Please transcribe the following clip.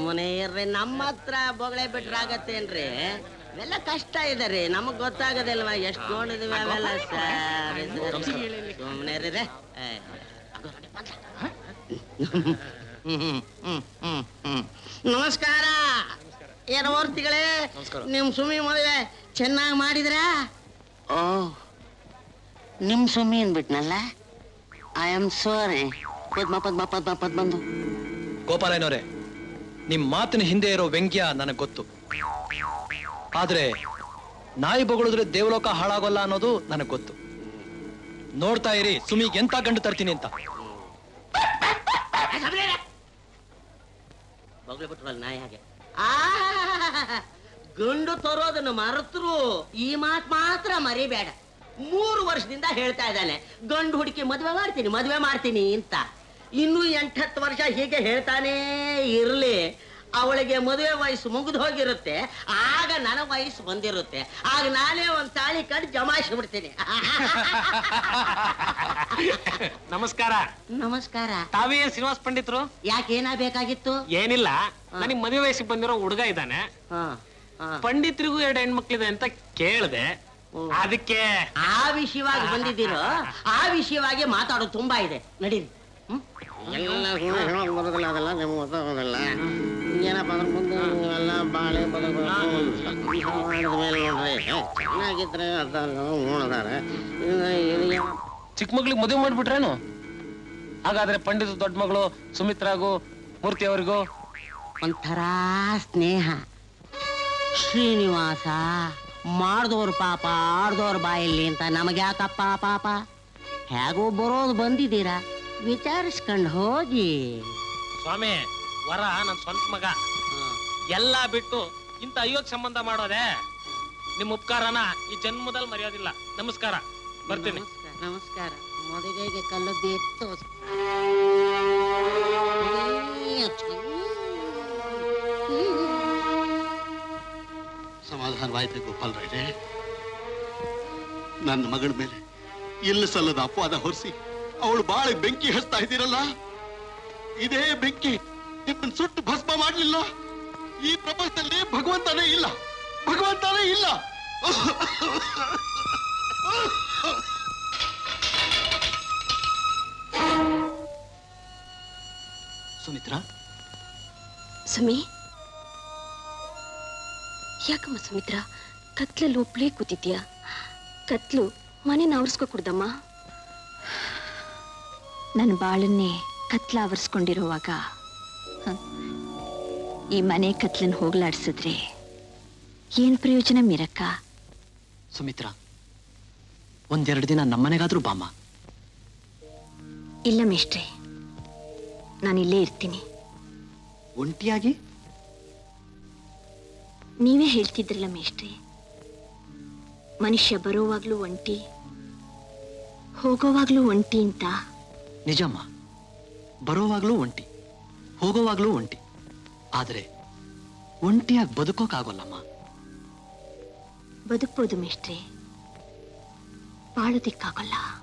ಸುಮ್ಮನೆ ಇರ್ರಿ ನಮ್ಮ ಹತ್ರ ಬೊಗಳೆ ಬಿಟ್ರಾಗತ್ತೇನ್ರಿ ಇವೆಲ್ಲ ಕಷ್ಟ ಇದೆ ರೀ ನಮಗ್ ಗೊತ್ತಾಗೋದಿಲ್ವಾ ಎಷ್ಟು ನೋಡಿದ್ವಿ ಅವೆಲ್ಲ ಸರ್ ಸುಮ್ಮನೆ ಇರ್ರಿ ರೇ. ಏ, ಆಗೋ ನೋಡಿ, ಬಂದ್ಲ. ಹ್ಮ್, ಹ್ಮ್, ಹ್ಮ್, ಹ್ಮ್, ಹ್ಮ್. ನಮಸ್ಕಾರ ಏನು ಮೂರ್ತಿಗಳೇ ನಿಮ್ ಸುಮಿ ಮದುವೆ ಚೆನ್ನಾಗಿ ಮಾಡಿದ್ರಾ ಓ ನಿಮ್ ಸುಮಿ ಅಂದ್ಬಿಟ್ನಲ್ಲ I am sorry Padma Padma Padma ಪದ್ಮಂದು ಗೋಪಾಲಯ್ಯನವರೇ ನಿಮ್ ಮಾತಿನ ಹಿಂದೆ ಇರೋ ವ್ಯಂಗ್ಯ ನನಗೆ ಗೊತ್ತು ಆದ್ರೆ ನಾಯಿ ಬೊಗಳಿದ್ರೆ ದೇವಲೋಕ ಹಾಳಾಗೋಲ್ಲ ಅನ್ನೋದು ನನಗೆ ಗೊತ್ತು ನೋಡ್ತಾ ಇರಿ ಸುಮಿಗೆ ಎಂತ ಗಂಡು ತರ್ತೀನಿ ಅಂತ ಬೊಗಳೆ ಬಿಟ್ರಲ್ಲ ನಾಯಿ ಹಾಗೆ ಆ ಗಂಡು ತರೋದನ್ನು ಮರೆತರು ಈ ಮಾತ್ ಮಾತ್ರ ಮರಿಬೇಡ ಮೂರು ವರ್ಷದಿಂದ ಹೇಳ್ತಾ ಇದ್ದಾನೆ ಗಂಡು ಹುಡುಕಿ ಮದುವೆ ಮಾಡ್ತೀನಿ ಮದುವೆ ಮಾಡ್ತೀನಿ ಅಂತ ಇನ್ನು ಎಂಟತ್ತು ವರ್ಷ ಹೀಗೆ ಹೇಳ್ತಾನೇ ಇರ್ಲಿ ಅವಳಿಗೆ ಮದುವೆ ವಯಸ್ಸು ಮುಗಿದು ಹೋಗಿರುತ್ತೆ ಆಗ ನನ್ನ ವಯಸ್ಸು ಬಂದಿರುತ್ತೆ ಆಗ ನಾನೇ ಒಂದ್ ತಾಳಿ ಕಟ್ಟು ಜಮಾಯಿಸಿ ಬಿಡ್ತೀನಿ ನಮಸ್ಕಾರ ನಮಸ್ಕಾರ ತಾವೇ ಶ್ರೀನಿವಾಸ ಪಂಡಿತರು ಯಾಕೆ ಏನಾಗಬೇಕಾಗಿತ್ತು ಏನಿಲ್ಲ ನನಗೆ ಮದುವೆ ವಯಸ್ಸಿಗೆ ಬಂದಿರೋ ಹುಡುಗ ಇದ್ದಾನೆ ಹಾ ಹಾ ಪಂಡಿತರಿಗೂ ಎರಡು ಹೆಣ್ಮಕ್ಳಿದೆ ಅಂತ ಕೇಳ್ದೆ ಓ. ಅದಕ್ಕೆ ಆ ವಿಷಯವಾಗಿ ಬಂದಿದ್ದೀರೋ ಆ ವಿಷಯವಾಗಿ ಮಾತಾಡೋದು ತುಂಬಾ ಇದೆ ನಡೀರಿ ಹ್ಮ್? ಎಲ್ಲ ಸುಮ್ಮನೆ ಹೇಳೋದು ಬರೋದಿಲ್ಲ ಅದೆಲ್ಲ ನಿಮ್ಗೆ ಗೊತ್ತಾಗೋದಿಲ್ಲ ಏನಪ್ಪ ಅದ್ರ ಮುಂದೆ ನೀವೆಲ್ಲ ಬಾಳೆ ಬದುಕು ಮಾಡಿದ ಮೇಲೆ ನೋಡ್ರಿ ಚೆನ್ನಾಗಿದ್ರೆ ಅದ ನೋಡಿದಾರೆ ಚಿಕ್ಕ ಮಕ್ಳಿಗೆ ಮದುವೆ ಮಾಡ್ಬಿಟ್ರೇನು ಹಾಗಾದ್ರೆ ಪಂಡಿತ ದೊಡ್ಡ ಮಗಳು ಸುಮಿತ್ರಾಗೂ ಮೂರ್ತಿ ಅವರಿಗೂ ಒಂಥರ ಸ್ನೇಹ ಶ್ರೀನಿವಾಸ ಮಾಡ್ದವ್ರ ಪಾಪ ಆಡ್ದವ್ರ ಬಾಯಲ್ಲಿ ಅಂತ ನಮಗೆ ಯಾಕಪ್ಪ ಪಾಪ ಹೇಗೋ ಬರೋದು ಬಂದಿದ್ದೀರಾ ವಿಚಾರಿಸ್ಕೊಂಡು ಹೋಗಿ ಸ್ವಾಮಿ ವರ ನನ್ನ ಸ್ವಂತ ಮಗ ಎಲ್ಲ ಬಿಟ್ಟು ಇಂಥ ಅಯೋಗ್ ಸಂಬಂಧ ಮಾಡೋದೆ ನಿಮ್ಮ ಉಪಕಾರನ ಈ ಜನ್ಮದಲ್ಲಿ ಮರೆಯೋದಿಲ್ಲ ನಮಸ್ಕಾರ ಬರ್ತೀನಿ ನಮಸ್ಕಾರ ನಮಸ್ಕಾರ ಮದುವೆಗೆ ಕಲ್ಲದ್ದಿತ್ತು ಸಮಾಧಾನವಾಯ್ತು ಗೋಪಾಲ್ ರಾಯ್ರೆ ನನ್ನ ಮಗಳ ಮೇಲೆ ಇಲ್ಲ ಸಲ್ಲದ ಅಪವಾದ ಹೊರಿಸಿ ಅವಳು ಬಾಳೆ ಬೆಂಕಿ ಹಚ್ತಾ ಇದ್ದೀರಲ್ಲ ಇದೇ ಬೆಂಕಿ ನಿಮ್ಮನ್ನು ಸುಟ್ಟು ಭಸ್ಮ ಮಾಡ್ಲಿಲ್ಲ ಈ ಪ್ರಪಂಚದಲ್ಲಿ ಭಗವಂತನೇ ಇಲ್ಲ ಭಗವಂತನೇ ಇಲ್ಲ ಸುಮಿತ್ರಾ ಸುಮಿ ಯಾಕಮ್ಮ ಸುಮಿತ್ರ ಕತ್ಲಲ್ಲಿ ಒಬ್ಳೇ ಕೂತಿದ್ಯಾ ಕತ್ಲು ಮನೆನ ಆವರಿಸ್ಕೊ ಕುಡ್ದಮ್ಮ ನನ್ನ ಬಾಳನ್ನೇ ಕತ್ಲ ಆವರಿಸ್ಕೊಂಡಿರುವಾಗ ಹ, ಈ ಮನೆ ಕತ್ಲನ್ನ ಹೋಗ್ಲಾಡ್ಸಿದ್ರೆ ಏನ್ ಪ್ರಯೋಜನ ಮೀರಕ್ಕ ಸುಮಿತ್ರಾ ಒಂದೆರಡು ದಿನ ನಮ್ಮನೆಗಾದ್ರೂ ಬಾಮ್ಮ ಇಲ್ಲ ಮೇಷ್ಟ್ರೆ ನಾನಿಲ್ಲೇ ಇರ್ತೀನಿ ಒಂಟಿಯಾಗಿ ನೀವೇ ಹೇಳ್ತಿದ್ರಲ್ಲ ಮೇಷ್ಟ್ರೆ ಮನುಷ್ಯ ಬರೋವಾಗ್ಲೂ ಒಂಟಿ ಹೋಗೋವಾಗ್ಲೂ ಒಂಟಿ ಅಂತ ನಿಜಮ್ಮ ಬರೋವಾಗ್ಲೂ ಒಂಟಿ ಹೋಗೋವಾಗ್ಲೂ ಒಂಟಿ ಆದ್ರೆ ಒಂಟಿಯಾಗಿ ಬದುಕೋಕ್ಕಾಗೋಲ್ಲಮ್ಮ ಬದುಕ್ಬೋದು ಮೇಷ್ಟ್ರೆ ಬಾಳೋದಿಕ್ಕಾಗಲ್ಲ